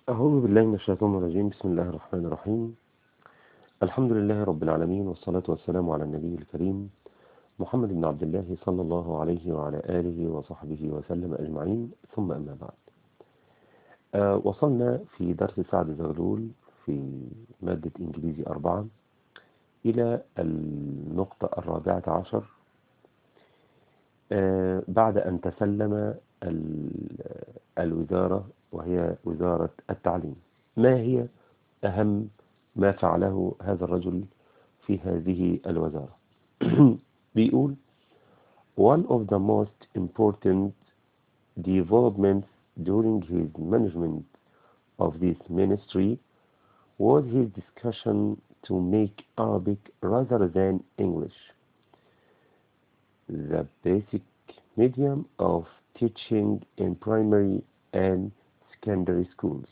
أعوذ بالله من الشيطان الرجيم بسم الله الرحمن الرحيم الحمد لله رب العالمين والصلاة والسلام على النبي الكريم محمد بن عبد الله صلى الله عليه وعلى آله وصحبه وسلم أجمعين ثم أما بعد آه وصلنا في درس سعد زغلول في مادة إنجليزي أربعة إلى النقطة الرابعة عشر آه بعد أن تسلم الوزارة وهي وزارة التعليم ما هي أهم ما فعله هذا الرجل في هذه الوزارة بيقول one of the most important developments during his management of this ministry was his discussion to make Arabic rather than English the basic medium of teaching in primary and secondary schools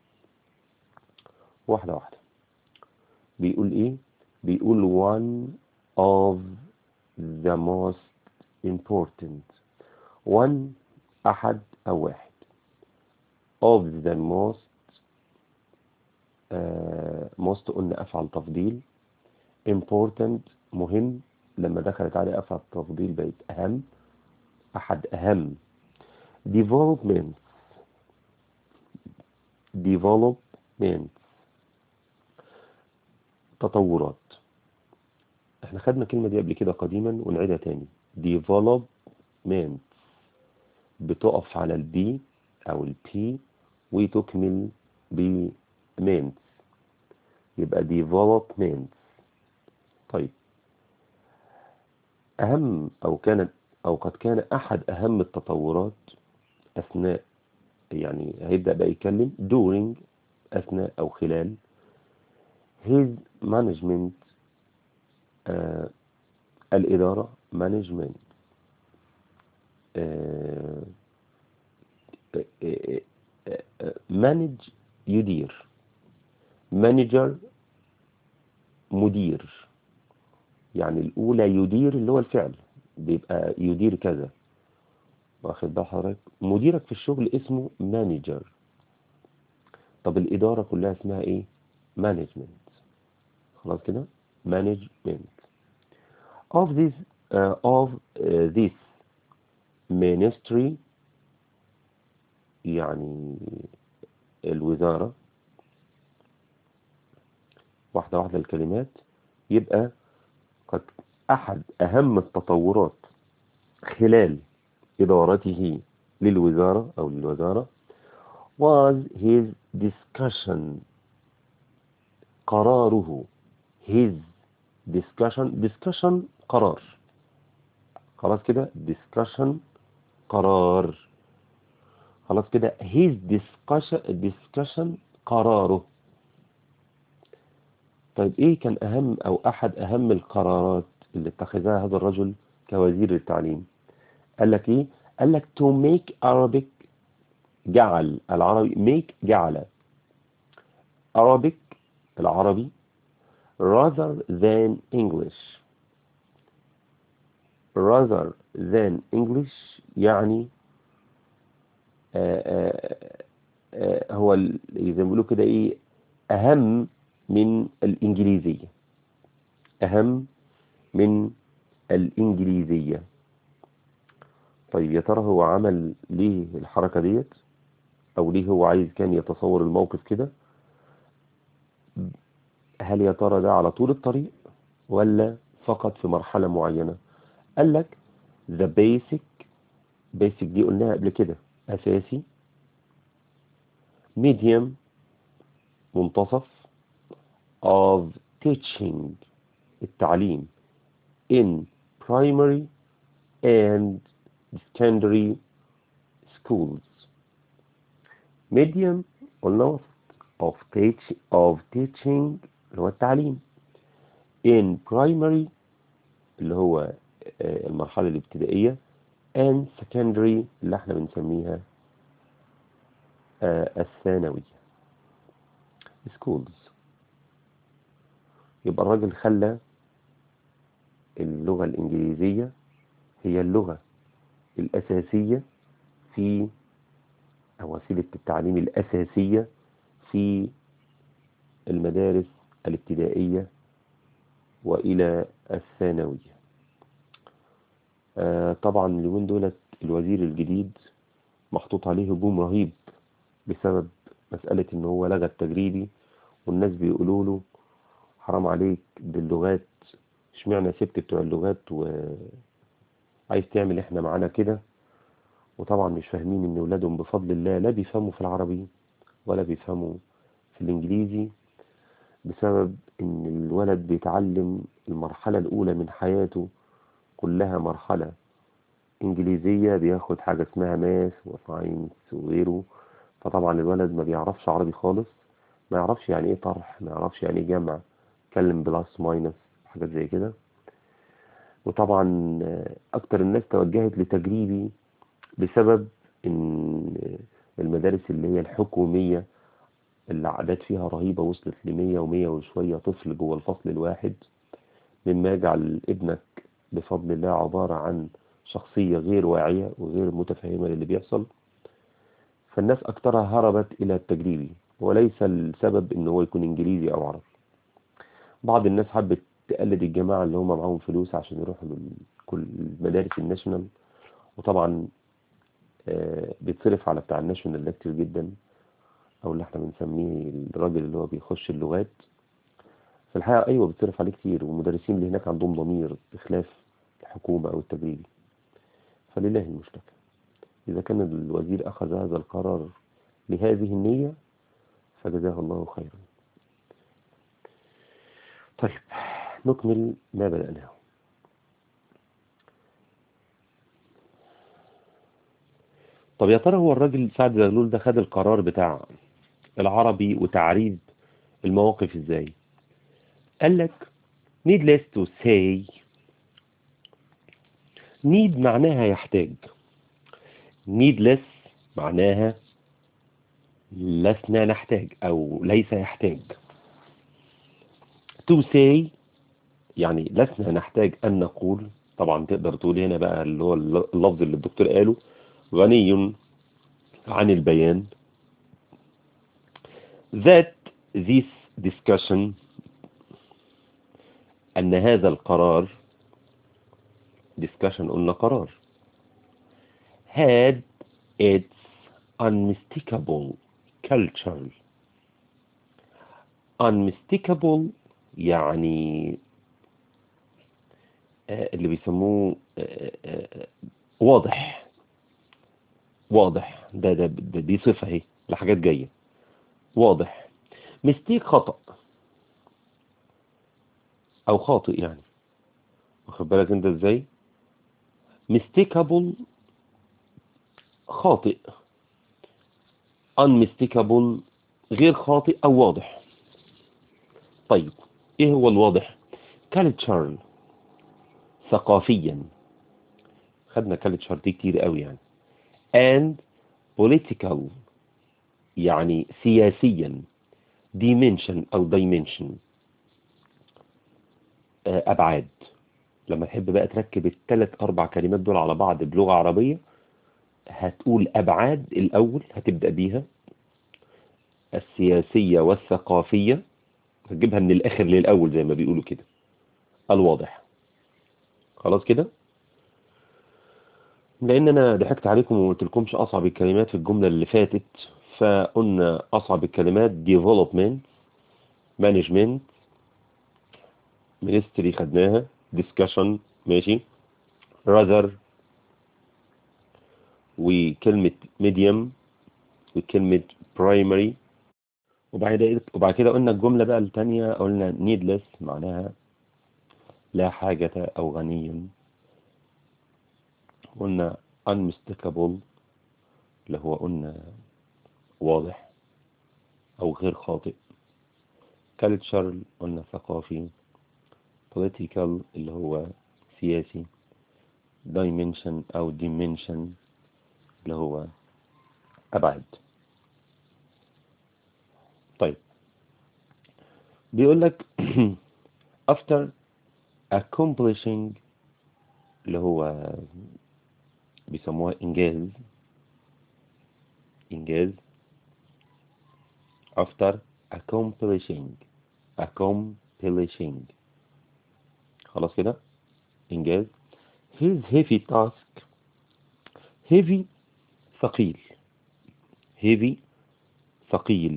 واحدة واحدة بيقول ايه بيقول one of the most important one أحد أو واحد of the most uh, most قلنا أفعل تفضيل important مهم لما دخلت عليه أفعل تفضيل بقت أهم أحد أهم developments developments تطورات احنا خدنا الكلمة دي قبل كده قديما ونعيدها تاني developments بتقف على البي او البي وتكمل بمنتس يبقى developments طيب اهم او كانت او قد كان احد اهم التطورات اثناء يعني هيبدأ بقى يتكلم during اثناء او خلال his management آه الإدارة management آه آه manage يدير manager مدير يعني الأولى يدير اللي هو الفعل بيبقى يدير كذا واخد بال حضرتك مديرك في الشغل اسمه مانجر طب الإدارة كلها اسمها ايه مانجمنت خلاص كده management of this uh, of uh, this ministry يعني الوزارة واحدة واحدة الكلمات يبقى قد أحد أهم التطورات خلال إدارته للوزارة أو للوزارة was his discussion قراره his discussion discussion قرار خلاص كده discussion قرار خلاص كده his discussion discussion قراره طيب ايه كان اهم او احد اهم القرارات اللي اتخذها هذا الرجل كوزير التعليم قال لك ايه قال لك to make Arabic جعل العربي make جعل Arabic العربي rather than English rather than English يعني آآ آآ هو زي ما بيقولوا كده ايه اهم من الانجليزية اهم من الانجليزية طيب يا ترى هو عمل ليه الحركة ديت او ليه هو عايز كان يتصور الموقف كده هل يا ترى ده على طول الطريق ولا فقط في مرحلة معينة قال لك the basic basic دي قلناها قبل كده اساسي medium منتصف of teaching التعليم in primary and secondary schools medium قلنا وسط of, teach, of teaching اللي هو التعليم in primary اللي هو المرحلة الابتدائية and secondary اللي احنا بنسميها الثانوية schools يبقى الراجل خلى اللغة الإنجليزية هي اللغة الأساسية في أو وسيلة التعليم الأساسية في المدارس الابتدائية وإلى الثانوية آه طبعا اليومين دولت الوزير الجديد محطوط عليه هجوم رهيب بسبب مسألة ان هو لغى التجريبي والناس بيقولوا له حرام عليك باللغات اشمعنى سبت بتوع اللغات وعايز تعمل احنا معانا كده وطبعا مش فاهمين ان ولادهم بفضل الله لا بيفهموا في العربي ولا بيفهموا في الانجليزي بسبب ان الولد بيتعلم المرحلة الاولى من حياته كلها مرحلة انجليزية بياخد حاجة اسمها ماث وساينس وغيره فطبعا الولد ما بيعرفش عربي خالص ما يعرفش يعني ايه طرح ما يعرفش يعني ايه جمع يتكلم بلس ماينس حاجات زي كده وطبعا اكتر الناس توجهت لتجريبي بسبب ان المدارس اللي هي الحكومية الأعداد فيها رهيبة وصلت لمية ومية وشوية طفل جوه الفصل الواحد مما يجعل ابنك بفضل الله عبارة عن شخصية غير واعية وغير متفهمة للي بيحصل فالناس أكثرها هربت إلى التجريبي وليس السبب إن هو يكون إنجليزي أو عربي بعض الناس حبت تقلد الجماعة اللي هم معاهم فلوس عشان يروحوا كل المدارس الناشونال وطبعا بيتصرف على بتاع الناشونال ده كتير جدا او اللي احنا بنسميه الراجل اللي هو بيخش اللغات في الحقيقة ايوه بيتصرف عليه كتير والمدرسين اللي هناك عندهم ضمير بخلاف الحكومة او التجريبي فلله المشتكى اذا كان الوزير اخذ هذا القرار لهذه النية فجزاه الله خيرا طيب نكمل ما بدأناه طب يا ترى هو الراجل سعد زغلول ده خد القرار بتاع العربي وتعريب المواقف ازاي قال لك needless to say need معناها يحتاج needless معناها لسنا نحتاج او ليس يحتاج to say يعني لسنا نحتاج ان نقول طبعا تقدر تقول هنا بقى اللي هو اللفظ اللي الدكتور قاله غني عن البيان that this discussion أن هذا القرار discussion قلنا قرار had its unmistakable culture unmistakable يعني اللي بيسموه واضح واضح ده, ده, ده دي صفة اهي لحاجات جاية واضح مستيك خطأ او خاطئ يعني واخد بالك انت ازاي مستيكابل خاطئ unmistakable غير خاطئ او واضح طيب ايه هو الواضح cultural ثقافيا خدنا culture دي كتير قوي يعني and political يعني سياسيا dimension أو dimension أبعاد لما تحب بقى تركب الثلاث أربع كلمات دول على بعض بلغة عربية هتقول أبعاد الأول هتبدأ بيها السياسية والثقافية هتجيبها من الآخر للأول زي ما بيقولوا كده الواضح خلاص كده لان انا ضحكت عليكم وما قلتلكمش اصعب الكلمات في الجمله اللي فاتت فقلنا اصعب الكلمات development management ministry خدناها discussion ماشي rather وكلمة medium وكلمة primary وبعد وبعد كده قلنا الجملة بقى الثانية قلنا needless معناها لا حاجة أو غني قلنا unmistakable اللي هو قلنا واضح أو غير خاطئ cultural قلنا ثقافي political اللي هو سياسي dimension أو dimension اللي هو أبعد طيب بيقول لك after accomplishing اللي هو بيسموها إنجاز إنجاز after accomplishing accomplishing خلاص كده إنجاز his heavy task heavy ثقيل heavy ثقيل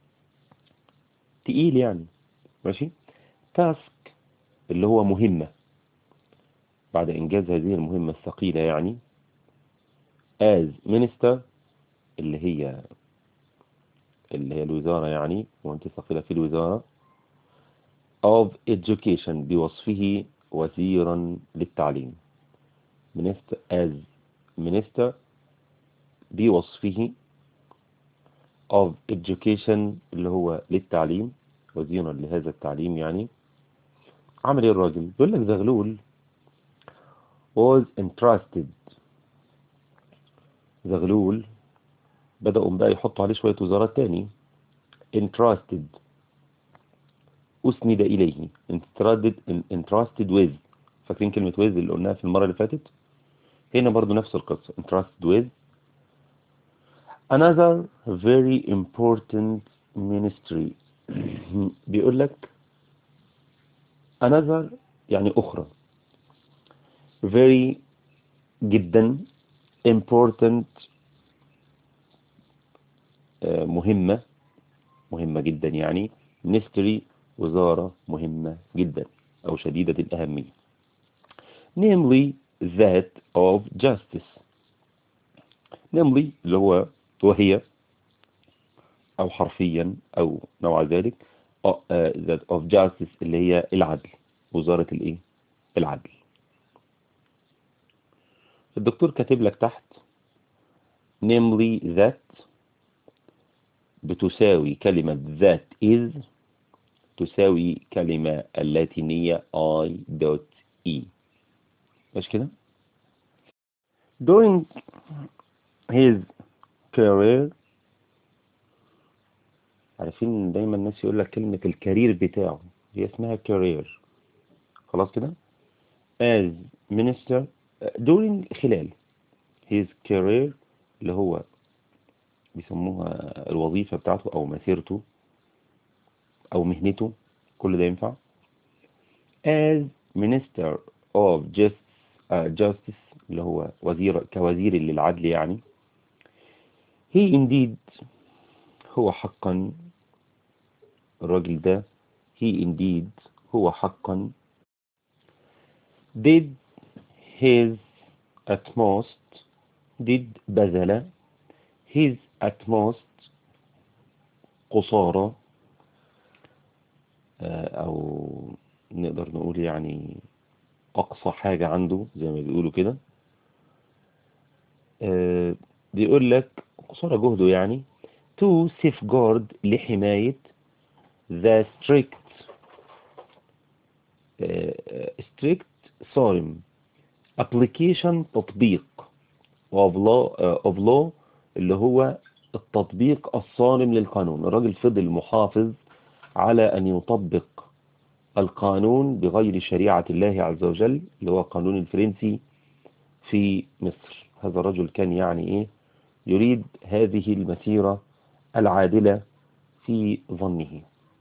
تقيل يعني ماشي task اللي هو مهمة بعد إنجاز هذه المهمة الثقيلة يعني as minister اللي هي اللي هي الوزارة يعني وأنت ثقيلة في الوزارة of education بوصفه وزيرا للتعليم minister as minister بوصفه of education اللي هو للتعليم وزيرا لهذا التعليم يعني عمل ايه الراجل بيقول لك زغلول was entrusted زغلول بدأوا بقى يحطوا عليه شوية وزارات تاني entrusted أسند إليه entrusted entrusted with فاكرين كلمة with اللي قلناها في المرة اللي فاتت هنا برضو نفس القصة entrusted with another very important ministry بيقول لك another يعني أخرى very جدا important مهمة مهمة جدا يعني ministry وزارة مهمة جدا أو شديدة الأهمية namely that of justice namely اللي هو وهي أو حرفيا أو نوع ذلك that of justice اللي هي العدل وزارة الإيه العدل الدكتور كاتب لك تحت namely that بتساوي كلمة that is تساوي كلمة اللاتينية I dot E مش كده during his career عارفين دايما الناس يقول لك كلمة الكارير بتاعه هي اسمها career خلاص كده as minister during خلال his career اللي هو بيسموها الوظيفة بتاعته أو مسيرته أو مهنته كل ده ينفع as minister of justice, uh, justice اللي هو وزير كوزير للعدل يعني he indeed هو حقا الراجل ده he indeed هو حقا did his utmost did بذل his utmost قصارى أو نقدر نقول يعني أقصى حاجة عنده زي ما بيقولوا كده بيقول لك قصارى جهده يعني to safeguard لحماية the strict strict صارم application تطبيق of law of law اللي هو التطبيق الصارم للقانون الراجل فضل محافظ على أن يطبق القانون بغير شريعة الله عز وجل اللي هو القانون الفرنسي في مصر هذا الرجل كان يعني إيه يريد هذه المسيرة العادلة في ظنه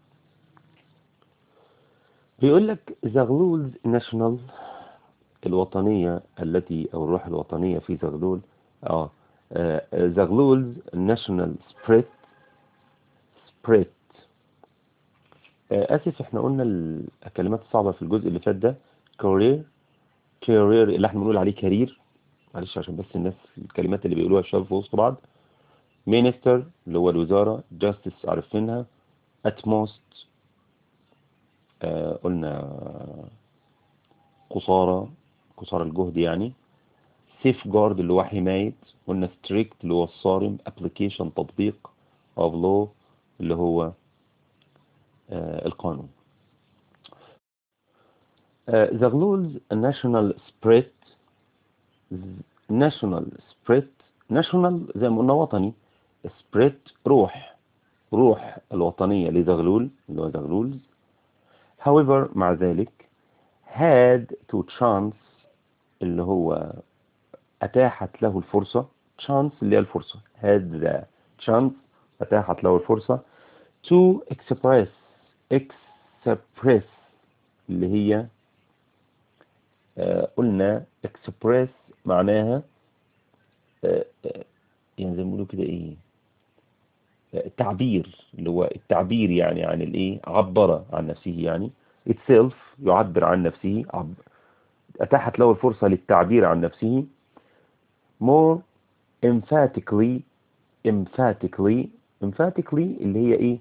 بيقول لك زغلول ناشونال الوطنية التي أو الروح الوطنية في زغلول آه زغلولز ناشونال سبريت سبريت اسف احنا قلنا الكلمات الصعبة في الجزء اللي فات ده كارير كارير اللي احنا بنقول عليه كارير معلش عشان بس الناس الكلمات اللي بيقولوها الشباب في وسط بعض مينستر اللي هو الوزارة جاستس عارفينها اتموست آه قلنا قصارى قصارى الجهد يعني سيف جارد اللي هو حماية قلنا ستريكت اللي هو الصارم ابلكيشن تطبيق اوف لو اللي هو آه القانون زغلولز ناشونال سبريت ناشونال سبريت ناشونال زي ما قلنا وطني سبريت روح روح الوطنية لزغلول اللي هو زغلولز however مع ذلك had to chance اللي هو أتاحت له الفرصة chance اللي هي الفرصة had the chance أتاحت له الفرصة to express express اللي هي آه قلنا express معناها آه آه يعني زي ما بيقولوا كده ايه التعبير اللي هو التعبير يعني عن الايه عبر عن نفسه يعني itself يعبر عن نفسه عب... اتاحت له الفرصة للتعبير عن نفسه more emphatically emphatically emphatically اللي هي ايه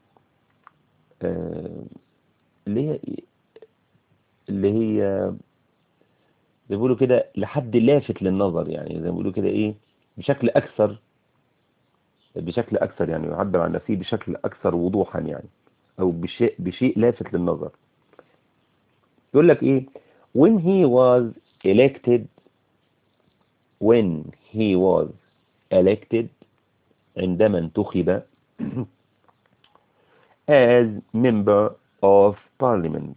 آه اللي هي اللي هي زي بيقولوا كده لحد لافت للنظر يعني زي ما بيقولوا كده ايه بشكل اكثر بشكل اكثر يعني يعبر عن نفسه بشكل اكثر وضوحا يعني او بشيء بشيء لافت للنظر يقول لك ايه when he was elected when he was elected عندما انتخب as member of parliament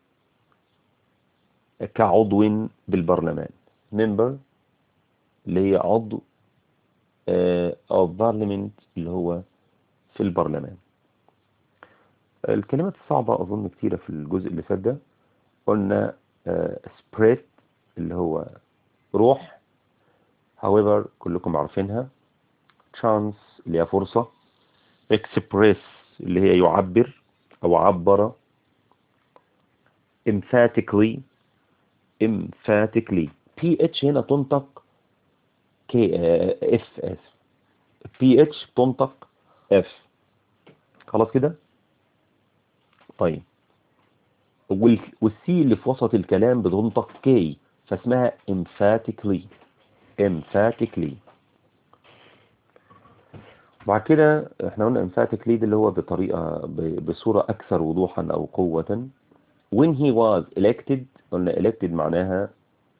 كعضو بالبرلمان member اللي هي عضو of parliament اللي هو في البرلمان الكلمات الصعبة أظن كتيرة في الجزء اللي فات ده قلنا spread اللي هو روح however كلكم عارفينها chance اللي هي فرصة express اللي هي يعبر أو عبر emphatically emphatically ph هنا تنطق كي اف اس بي اتش تنطق اف خلاص كده طيب والسي اللي في وسط الكلام بتنطق كي فاسمها emphatically emphatically بعد كده احنا قلنا emphatically ده اللي هو بطريقة بصورة اكثر وضوحا او قوة when he was elected قلنا elected معناها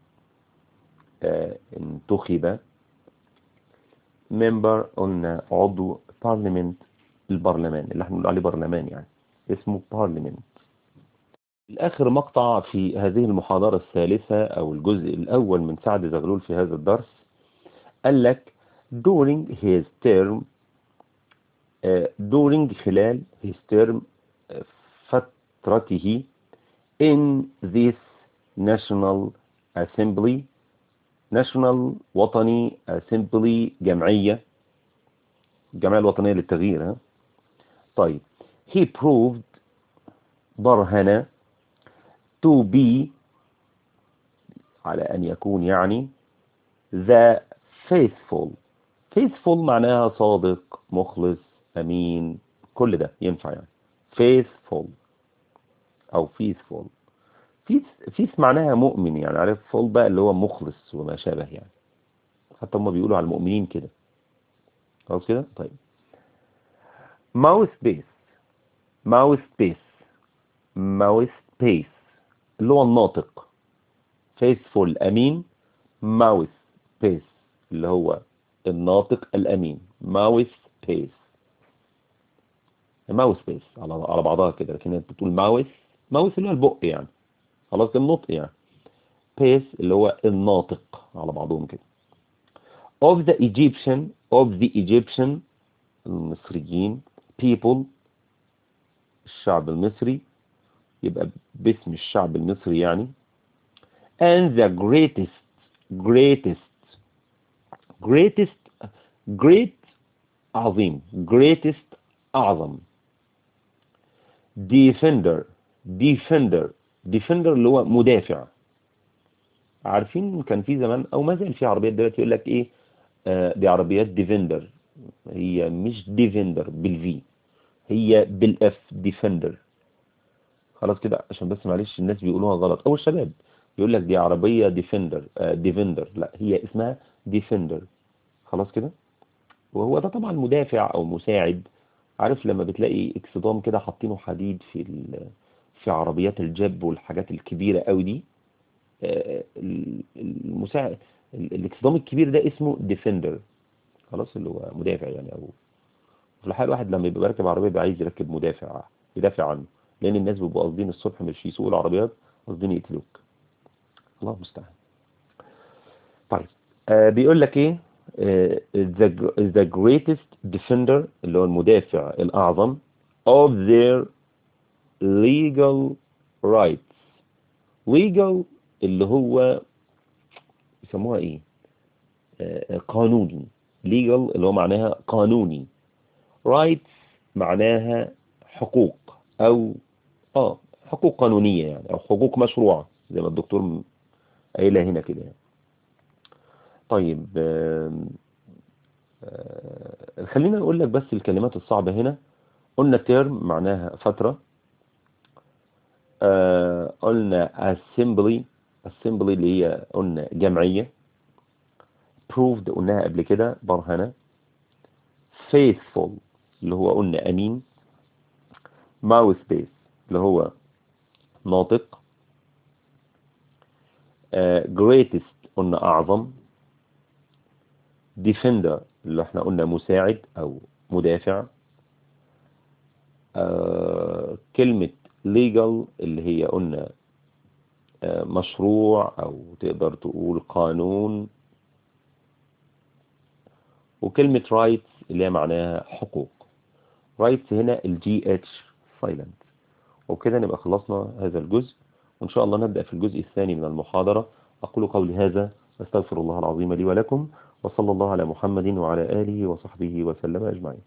اه انتخب member قلنا عضو parliament البرلمان اللي احنا بنقول عليه برلمان يعني اسمه parliament الآخر مقطع في هذه المحاضرة الثالثة أو الجزء الأول من سعد زغلول في هذا الدرس قال لك during his term uh, during خلال his term uh, فترته in this national assembly national وطني assembly جمعية الجمعية الوطنية للتغيير ها؟ طيب he proved برهن to be على أن يكون يعني the faithful faithful معناها صادق مخلص أمين كل ده ينفع يعني faithful أو faithful فيث معناها مؤمن يعني عارف فول بقى اللي هو مخلص وما شابه يعني حتى هم بيقولوا على المؤمنين كده خلاص كده طيب ماوث بيس ماوث بيس ماوث بيس اللي هو الناطق فيثفول امين ماوث بيس اللي هو الناطق الامين ماوث بيس ماوث بيس على على بعضها كده لكن انت بتقول ماوث ماوث اللي هو البق يعني خلاص النطق يعني بيس اللي هو الناطق على بعضهم كده of the Egyptian of the Egyptian المصريين people الشعب المصري يبقى باسم الشعب المصري يعني and the greatest greatest greatest great عظيم greatest أعظم defender defender defender اللي هو مدافع عارفين كان في زمان او ما زال في عربيات دلوقتي يقول لك ايه آه دي عربيات ديفندر هي مش ديفندر بالفي هي بالاف ديفندر خلاص كده عشان بس معلش الناس بيقولوها غلط او الشباب يقول لك دي عربية ديفندر آه ديفندر لا هي اسمها ديفندر خلاص كده وهو ده طبعا مدافع او مساعد عارف لما بتلاقي اكسدام كده حاطينه حديد في في عربيات الجب والحاجات الكبيرة قوي دي المساعد الاكسدام الكبير ده اسمه ديفندر خلاص اللي هو مدافع يعني او في الحال الواحد لما يبقى راكب عربيه بيبقى عايز يركب مدافع يدافع عنه لان الناس بيبقوا قاصدين الصبح مش يسوقوا العربيات قاصدين يقتلوك الله المستعان طيب آه بيقول لك ايه آه the, the greatest defender اللي هو المدافع الاعظم of their legal rights legal اللي هو يسموها ايه آه قانوني legal اللي هو معناها قانوني rights معناها حقوق او اه حقوق قانونية يعني او حقوق مشروعة زي ما الدكتور قايلها هنا كده يعني. طيب آه آه خلينا نقول لك بس الكلمات الصعبة هنا قلنا term معناها فترة آه قلنا assembly assembly اللي هي قلنا جمعية proved قلناها قبل كده برهنة faithful اللي هو قلنا أمين mouthpiece اللي هو ناطق uh, greatest قلنا أعظم defender اللي احنا قلنا مساعد أو مدافع uh, كلمة legal اللي هي قلنا uh, مشروع أو تقدر تقول قانون وكلمة rights اللي هي معناها حقوق rights هنا الجي اتش silent وكده نبقى خلصنا هذا الجزء وإن شاء الله نبدأ في الجزء الثاني من المحاضرة أقول قولي هذا أستغفر الله العظيم لي ولكم وصلى الله على محمد وعلى آله وصحبه وسلم أجمعين